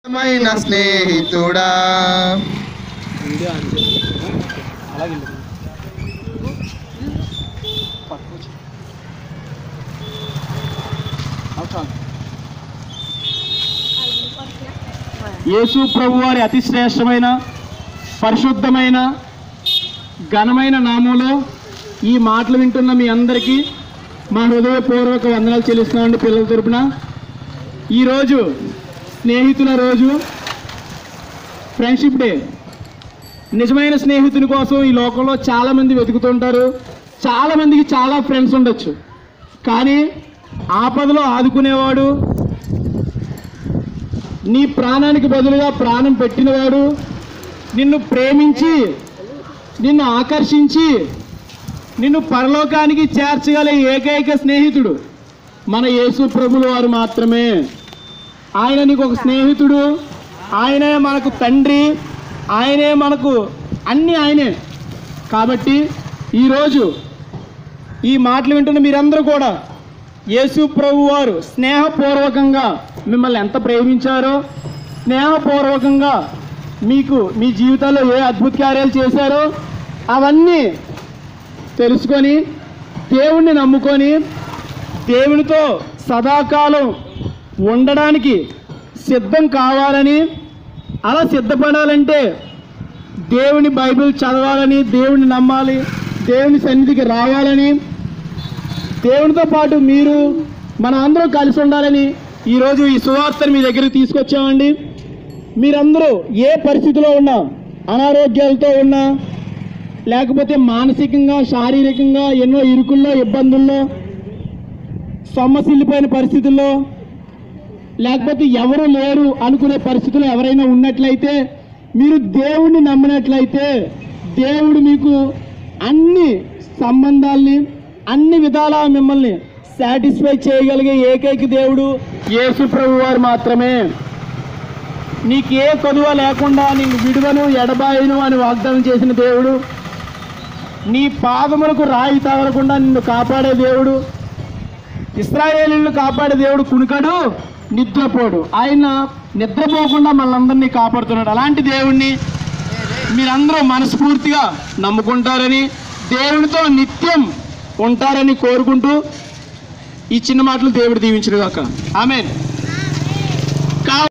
మైన స్నేహితుడా యేసు ప్రభు వారి అతి శ్రేష్టమైన పరిశుద్ధమైన ఘనమైన నామంలో ఈ మాటలు వింటున్న మీ అందరికీ మా హృదయపూర్వక వందనాలు చెల్లిస్తున్నామండి పిల్లల తరపున ఈరోజు స్నేహితుల రోజు ఫ్రెండ్షిప్ డే నిజమైన స్నేహితుని కోసం ఈ లోకంలో చాలామంది వెతుకుతుంటారు చాలామందికి చాలా ఫ్రెండ్స్ ఉండొచ్చు కానీ ఆపదలో ఆదుకునేవాడు నీ ప్రాణానికి బదులుగా ప్రాణం పెట్టినవాడు నిన్ను ప్రేమించి నిన్ను ఆకర్షించి నిన్ను పరలోకానికి చేర్చగల ఏకైక స్నేహితుడు మన యేసు ప్రభుల వారు మాత్రమే ఆయన నీకు ఒక స్నేహితుడు ఆయనే మనకు తండ్రి ఆయనే మనకు అన్నీ ఆయనే కాబట్టి ఈరోజు ఈ మాటలు వింటున్న మీరందరూ కూడా యేసు ప్రభు వారు స్నేహపూర్వకంగా మిమ్మల్ని ఎంత ప్రేమించారో స్నేహపూర్వకంగా మీకు మీ జీవితాల్లో ఏ అద్భుత కార్యాలు చేశారో అవన్నీ తెలుసుకొని దేవుణ్ణి నమ్ముకొని దేవునితో సదాకాలం ఉండడానికి సిద్ధం కావాలని అలా సిద్ధపడాలంటే దేవుని బైబిల్ చదవాలని దేవుని నమ్మాలి దేవుని సన్నిధికి రావాలని దేవునితో పాటు మీరు మన అందరూ కలిసి ఉండాలని ఈరోజు ఈ సువార్తను మీ దగ్గరికి తీసుకొచ్చామండి మీరందరూ ఏ పరిస్థితిలో ఉన్నా అనారోగ్యాలతో ఉన్నా లేకపోతే మానసికంగా శారీరకంగా ఎన్నో ఇరుకుల్లో ఇబ్బందుల్లో సొమ్మసిల్లిపోయిన పరిస్థితుల్లో లేకపోతే ఎవరు లేరు అనుకునే పరిస్థితుల్లో ఎవరైనా ఉన్నట్లయితే మీరు దేవుణ్ణి నమ్మినట్లయితే దేవుడు మీకు అన్ని సంబంధాల్ని అన్ని విధాలా మిమ్మల్ని సాటిస్ఫై చేయగలిగే ఏకైక దేవుడు యేసు ప్రభు వారు మాత్రమే నీకు ఏ కొదువ లేకుండా నీకు విడువను ఎడబాయను అని వాగ్దానం చేసిన దేవుడు నీ పాదములకు రాయి తగలకుండా నిన్ను కాపాడే దేవుడు ఇస్రాయేలీలను కాపాడే దేవుడు కునుకడు నిద్రపోడు ఆయన నిద్రపోకుండా మనందరినీ కాపాడుతున్నాడు అలాంటి దేవుణ్ణి మీరందరూ మనస్ఫూర్తిగా నమ్ముకుంటారని దేవునితో నిత్యం ఉంటారని కోరుకుంటూ ఈ చిన్న మాటలు దేవుడు దీవించుగాక ఆమెన్